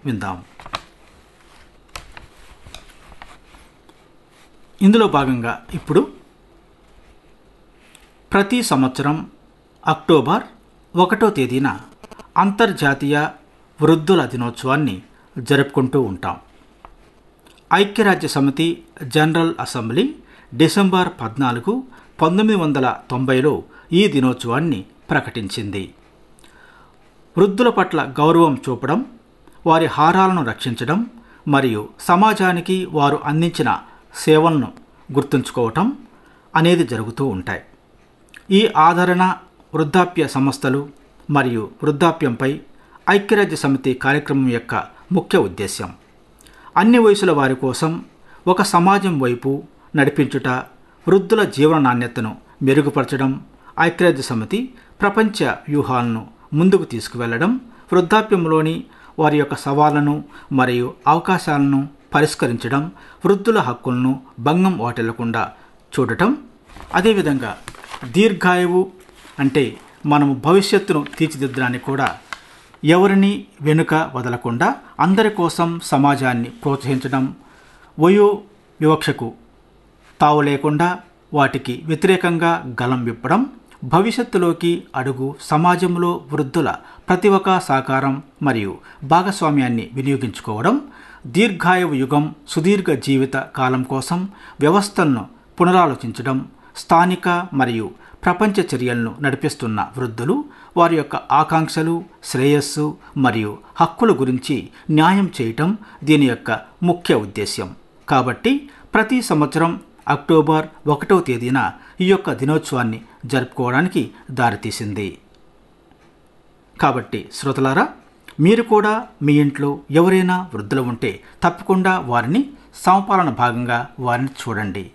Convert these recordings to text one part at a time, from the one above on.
విందాం ఇందులో భాగంగా ఇప్పుడు ప్రతి సంవత్సరం అక్టోబర్ ఒకటో తేదీన అంతర్జాతీయ వృద్ధుల దినోత్సవాన్ని జరుపుకుంటూ ఉంటాం ఐక్యరాజ్య సమితి జనరల్ అసెంబ్లీ డిసెంబర్ పద్నాలుగు పంతొమ్మిది వందల తొంభైలో ఈ దినోత్సవాన్ని ప్రకటించింది వృద్ధుల పట్ల గౌరవం చూపడం వారి హారాలను రక్షించడం మరియు సమాజానికి వారు అందించిన సేవలను గుర్తుంచుకోవటం అనేది జరుగుతూ ఉంటాయి ఈ ఆదరణ వృద్ధాప్య సంస్థలు మరియు వృద్ధాప్యంపై ఐక్యరాజ్య సమితి కార్యక్రమం యొక్క ముఖ్య ఉద్దేశ్యం అన్ని వయసుల వారి కోసం ఒక సమాజం వైపు నడిపించుట వృద్ధుల జీవన నాణ్యతను మెరుగుపరచడం ఐక్యరాజ్య సమితి ప్రపంచ వ్యూహాలను ముందుకు తీసుకువెళ్లడం వృద్ధాప్యంలోని వారి యొక్క సవాళ్లను మరియు అవకాశాలను పరిష్కరించడం వృద్ధుల హక్కులను భంగం వాటిల్లకుండా చూడటం అదేవిధంగా దీర్ఘాయువు అంటే మనము భవిష్యత్తును తీర్చిదిద్దడానికి కూడా ఎవరిని వెనుక వదలకుండా అందరి కోసం సమాజాన్ని ప్రోత్సహించడం వయో వివక్షకు తావు లేకుండా వాటికి వ్యతిరేకంగా గలం విప్పడం భవిష్యత్తులోకి అడుగు సమాజంలో వృద్ధుల ప్రతి ఒక్క సహకారం మరియు భాగస్వామ్యాన్ని వినియోగించుకోవడం దీర్ఘాయువు యుగం సుదీర్ఘ జీవిత కాలం కోసం వ్యవస్థలను పునరాలోచించడం స్థానిక మరియు ప్రపంచ చర్యలను నడిపిస్తున్న వృద్ధులు వారి యొక్క ఆకాంక్షలు శ్రేయస్సు మరియు హక్కుల గురించి న్యాయం చేయటం దీని యొక్క ముఖ్య ఉద్దేశ్యం కాబట్టి ప్రతి సంవత్సరం అక్టోబర్ ఒకటవ తేదీన ఈ యొక్క దినోత్సవాన్ని జరుపుకోవడానికి దారితీసింది కాబట్టి శ్రోతలారా మీరు కూడా మీ ఇంట్లో ఎవరైనా వృద్ధులు ఉంటే తప్పకుండా వారిని సమపాలన భాగంగా వారిని చూడండి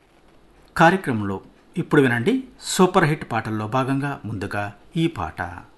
కార్యక్రమంలో ఇప్పుడు వినండి సూపర్ హిట్ పాటల్లో భాగంగా ముందుగా ఈ పాట